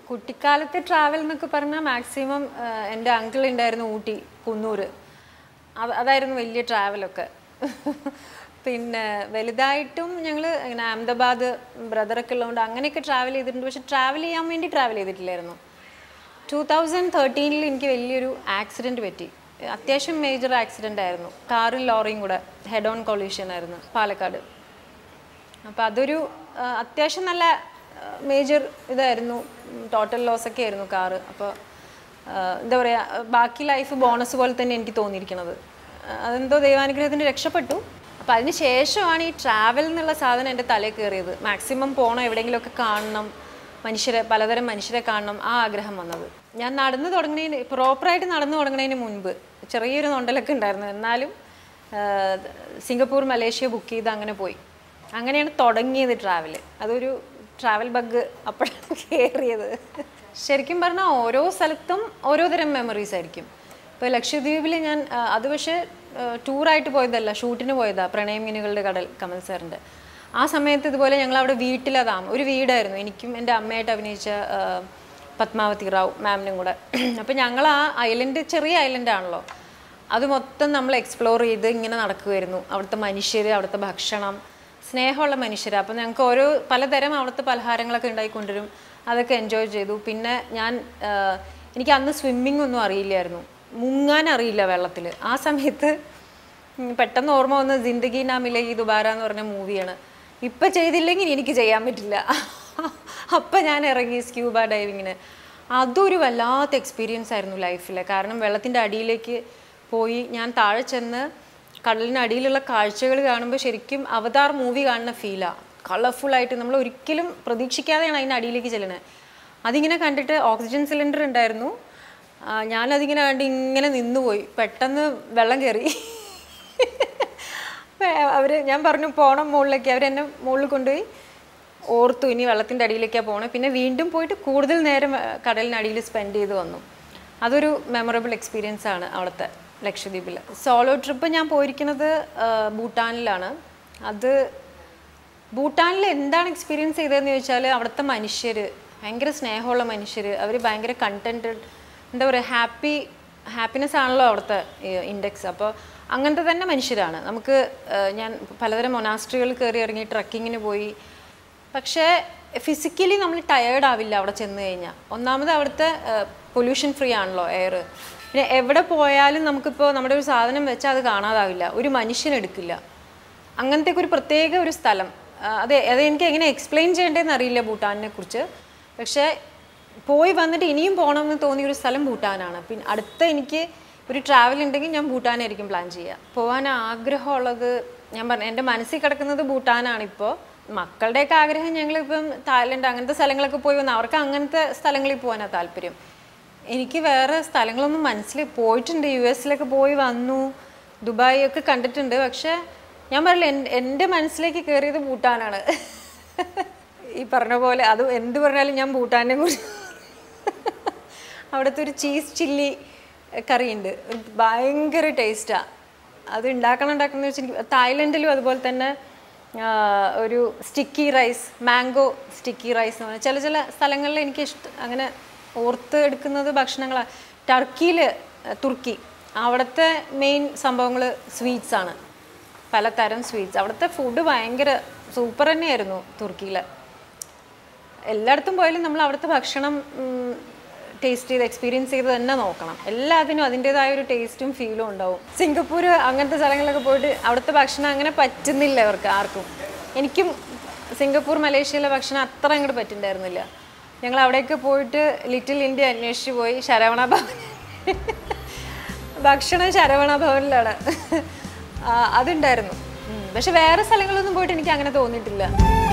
കുട്ടിക്കാലത്തെ ട്രാവൽ എന്നൊക്കെ പറഞ്ഞാൽ മാക്സിമം എൻ്റെ അങ്കിൾ ഉണ്ടായിരുന്നു ഊട്ടി കുന്നൂർ അത് അതായിരുന്നു വലിയ ട്രാവലൊക്കെ പിന്നെ വലുതായിട്ടും ഞങ്ങൾ ഇങ്ങനെ അഹമ്മദാബാദ് ബ്രദറൊക്കെ ഉള്ളതുകൊണ്ട് അങ്ങനെയൊക്കെ ട്രാവൽ ചെയ്തിട്ടുണ്ട് പക്ഷെ ട്രാവൽ ചെയ്യാൻ വേണ്ടി ട്രാവൽ ചെയ്തിട്ടില്ലായിരുന്നു ടൂ തൗസൻഡ് തേർട്ടീനിൽ എനിക്ക് വലിയൊരു ആക്സിഡൻറ്റ് പറ്റി അത്യാവശ്യം മേജർ ആക്സിഡൻ്റ് ആയിരുന്നു കാറും ലോറിയും കൂടെ ഹെഡ് ഓൺ കൊളീഷൻ ആയിരുന്നു പാലക്കാട് അപ്പോൾ അതൊരു ആ, അത്യാവശ്യം നല്ല മേജർ ഇതായിരുന്നു ടോട്ടൽ ലോസ് ഒക്കെ ആയിരുന്നു കാറ് അപ്പോൾ എന്താ പറയുക ബാക്കി ലൈഫ് ബോണസ് പോലെ തന്നെ എനിക്ക് തോന്നിയിരിക്കണത് ആ, അതെന്തോ ദൈവാനുഗ്രഹത്തിന് രക്ഷപ്പെട്ടു അപ്പോൾ അതിന് ശേഷമാണ് ഈ ട്രാവൽ എന്നുള്ള സാധനം എൻ്റെ തലയിൽ കയറിയത് മാക്സിമം പോകണം എവിടെയെങ്കിലുമൊക്കെ കാണണം മനുഷ്യരെ പലതരം മനുഷ്യരെ കാണണം ആ ആഗ്രഹം വന്നത് ഞാൻ നടന്നു തുടങ്ങുന്നതിന് പ്രോപ്പറായിട്ട് നടന്നു തുടങ്ങുന്നതിന് മുൻപ് ചെറിയൊരു നൊണ്ടലൊക്കെ ഉണ്ടായിരുന്നു എന്നാലും ആ, സിംഗപ്പൂർ മലേഷ്യ ബുക്ക് ചെയ്ത് അങ്ങനെ പോയി അങ്ങനെയാണ് തുടങ്ങിയത് ട്രാവൽ അതൊരു ട്രാവൽ ബഗ് അപ്പോഴാണ് കയറിയത് ശരിക്കും പറഞ്ഞാൽ ഓരോ സ്ഥലത്തും ഓരോ തരം മെമ്മറീസ് ആയിരിക്കും ഇപ്പോൾ ലക്ഷദ്വീപിൽ ഞാൻ ആ, അത് പക്ഷേ ടൂറായിട്ട് പോയതല്ല ഷൂട്ടിന് പോയതാ പ്രണയമീനുകളുടെ കടൽ കമൽ സാറിൻ്റെ ആ സമയത്ത് ഇതുപോലെ ഞങ്ങൾ അവിടെ വീട്ടിലതാം ഒരു വീടായിരുന്നു എനിക്കും എൻ്റെ അമ്മയായിട്ട് അഭിനയിച്ച ആ, പത്മാവതി റാവു മാമിനും കൂടെ അപ്പോൾ ഞങ്ങൾ ആ ഐലൻഡ് ചെറിയ ഐലൻഡ് ആണല്ലോ അത് മൊത്തം നമ്മൾ എക്സ്പ്ലോർ ചെയ്ത് ഇങ്ങനെ നടക്കുമായിരുന്നു അവിടുത്തെ മനുഷ്യർ അവിടുത്തെ ഭക്ഷണം സ്നേഹമുള്ള മനുഷ്യർ അപ്പോൾ ഞങ്ങൾക്ക് ഓരോ പലതരം അവിടുത്തെ പലഹാരങ്ങളൊക്കെ ഉണ്ടായിക്കൊണ്ടുവരും അതൊക്കെ എൻജോയ് ചെയ്തു പിന്നെ ഞാൻ ആ, എനിക്ക് അന്ന് സ്വിമ്മിംഗ് ഒന്നും അറിയില്ലായിരുന്നു മുങ്ങാൻ അറിയില്ല വെള്ളത്തിൽ ആ സമയത്ത് ഉം, പെട്ടെന്ന് ഓർമ്മ വന്ന ജിന്ദഗി നാ മിലേഗി ദുബാര എന്ന് പറഞ്ഞ മൂവിയാണ് ഇപ്പം ചെയ്തില്ലെങ്കിൽ എനിക്ക് ചെയ്യാൻ പറ്റില്ല അപ്പം ഞാൻ ഇറങ്ങി സ്ക്യൂബ ഡൈവിങ്ങിന് അതൊരു വല്ലാത്ത എക്സ്പീരിയൻസ് ആയിരുന്നു ലൈഫിൽ കാരണം വെള്ളത്തിൻ്റെ അടിയിലേക്ക് പോയി ഞാൻ താഴെ ചെന്ന് കടലിനടിയിലുള്ള കാഴ്ചകൾ കാണുമ്പോൾ ശരിക്കും അവതാർ മൂവി കാണുന്ന ഫീലാണ് കളർഫുള്ളായിട്ട് നമ്മൾ ഒരിക്കലും പ്രതീക്ഷിക്കാതെയാണ് അതിൻ്റെ അടിയിലേക്ക് ചെല്ലുന്നത് അതിങ്ങനെ കണ്ടിട്ട് ഓക്സിജൻ സിലിണ്ടർ ഉണ്ടായിരുന്നു ആ, ഞാനതിങ്ങനെ കണ്ട് ഇങ്ങനെ നിന്നുപോയി പെട്ടെന്ന് വെള്ളം കയറി അവർ ഞാൻ പറഞ്ഞു പോണം മുകളിലേക്ക് അവരെന്നെ മുകളിൽ കൊണ്ടുപോയി ഓർത്തു ഇനി വെള്ളത്തിൻ്റെ അടിയിലേക്കാണ് പോകണം പിന്നെ വീണ്ടും പോയിട്ട് കൂടുതൽ നേരം ആ, കടലിനടിയിൽ സ്പെൻഡ് ചെയ്ത് വന്നു അതൊരു മെമ്മറബിൾ എക്സ്പീരിയൻസ് ആണ് അവിടുത്തെ ലക്ഷദ്വീപിൽ സോളോ ട്രിപ്പ് ഞാൻ പോയിരിക്കുന്നത് ആ, ഭൂട്ടാനിലാണ് അത് ഭൂട്ടാനിൽ എന്താണ് എക്സ്പീരിയൻസ് ചെയ്തതെന്ന് ചോദിച്ചാൽ അവിടുത്തെ മനുഷ്യർ ഭയങ്കര സ്നേഹമുള്ള മനുഷ്യർ അവർ ഭയങ്കര കണ്ടൻറ്റഡ് എന്താ പറയുക ഹാപ്പി ഹാപ്പിനെസ് ആണല്ലോ അവിടുത്തെ ഇൻഡെക്സ് അപ്പോൾ അങ്ങനത്തെ തന്നെ മനുഷ്യരാണ് നമുക്ക് ആ, ഞാൻ പലതരം മൊനാസ്ട്രികൾ കയറി ഇറങ്ങി ട്രക്കിങ്ങിന് പോയി പക്ഷേ ഫിസിക്കലി നമ്മൾ ടയേർഡ് ആവില്ല അവിടെ ചെന്ന് കഴിഞ്ഞാൽ ഒന്നാമത് അവിടുത്തെ പൊല്യൂഷൻ ഫ്രീ ആണല്ലോ എയർ പിന്നെ എവിടെ പോയാലും നമുക്കിപ്പോൾ നമ്മുടെ ഒരു സാധനം വെച്ചാൽ അത് കാണാതാവില്ല ഒരു മനുഷ്യനെടുക്കില്ല അങ്ങനത്തെ ഒരു പ്രത്യേക ഒരു സ്ഥലം ആ, അതെ അത് എനിക്ക് എങ്ങനെ എക്സ്പ്ലെയിൻ ചെയ്യേണ്ടതെന്ന് അറിയില്ല ഭൂട്ടാനിനെ കുറിച്ച് പക്ഷേ പോയി വന്നിട്ട് ഇനിയും പോകണമെന്ന് തോന്നിയ ഒരു സ്ഥലം ഭൂട്ടാനാണ് പിന്നെ അടുത്ത എനിക്ക് ഒരു ട്രാവൽ ഉണ്ടെങ്കിൽ ഞാൻ ഭൂട്ടാനായിരിക്കും പ്ലാൻ ചെയ്യുക പോകാൻ ആഗ്രഹമുള്ളത് ഞാൻ പറഞ്ഞു എൻ്റെ മനസ്സിൽ കിടക്കുന്നത് ഭൂട്ടാനാണ് ഇപ്പോൾ മക്കളുടെയൊക്കെ ആഗ്രഹം ഞങ്ങളിപ്പം തായ്ലൻഡ് അങ്ങനത്തെ സ്ഥലങ്ങളൊക്കെ പോയി വന്ന് അവർക്ക് അങ്ങനത്തെ സ്ഥലങ്ങളിൽ പോകാനാണ് താല്പര്യം എനിക്ക് വേറെ സ്ഥലങ്ങളൊന്നും മനസ്സിൽ പോയിട്ടുണ്ട് യു എസിലൊക്കെ പോയി വന്നു ദുബായ് ഒക്കെ കണ്ടിട്ടുണ്ട് പക്ഷേ ഞാൻ പറയില്ല എൻ- എൻ്റെ മനസ്സിലേക്ക് കയറിയത് ഭൂട്ടാനാണ് ഈ പറഞ്ഞ പോലെ അത് എന്ത് പറഞ്ഞാലും ഞാൻ ഭൂട്ടാനെ കുറിച്ച് അവിടുത്തെ ഒരു ചീസ് ചില്ലി കറി ഉണ്ട് ഒരു ഭയങ്കര ടേസ്റ്റാണ് അത് ഉണ്ടാക്കണം ഉണ്ടാക്കണം എന്ന് വെച്ചാൽ എനിക്ക് തായ്ലൻഡിലും അതുപോലെ തന്നെ ആ, ഒരു sticky rice mango sticky rice എന്ന് പറഞ്ഞാൽ ചില ചില സ്ഥലങ്ങളിൽ എനിക്ക് ഇഷ്ടം അങ്ങനെ ഓർത്ത് എടുക്കുന്നത് ഭക്ഷണങ്ങളാണ് ടർക്കിയിൽ തുർക്കി അവിടുത്തെ മെയിൻ സംഭവങ്ങൾ സ്വീറ്റ്സ് ആണ് പലതരം സ്വീറ്റ്സ് അവിടുത്തെ ഫുഡ് ഭയങ്കര സൂപ്പർ തന്നെയായിരുന്നു തുർക്കിയിൽ എല്ലായിടത്തും പോയാലും നമ്മൾ അവിടുത്തെ ഭക്ഷണം ടേസ്റ്റ് ചെയ്ത് എക്സ്പീരിയൻസ് ചെയ്ത് തന്നെ നോക്കണം എല്ലാത്തിനും അതിൻ്റെതായ ഒരു ടേസ്റ്റും ഫീലും ഉണ്ടാവും സിംഗപ്പൂർ അങ്ങനത്തെ സ്ഥലങ്ങളിലൊക്കെ പോയിട്ട് അവിടുത്തെ ഭക്ഷണം അങ്ങനെ പറ്റുന്നില്ല അവർക്ക് ആർക്കും എനിക്കും സിംഗപ്പൂർ മലേഷ്യയിലെ ഭക്ഷണം അത്ര അങ്ങോട്ട് പറ്റുന്നുണ്ടായിരുന്നില്ല ഞങ്ങൾ അവിടെയൊക്കെ പോയിട്ട് ലിറ്റിൽ ഇന്ത്യ അന്വേഷിച്ച് പോയി ശരവണ ഭവൻ ഭക്ഷണം ശരവണ ഭവനിലാണ് ആ, അതുണ്ടായിരുന്നു ഉം. പക്ഷെ വേറെ സ്ഥലങ്ങളൊന്നും പോയിട്ട് എനിക്ക് അങ്ങനെ തോന്നിയിട്ടില്ല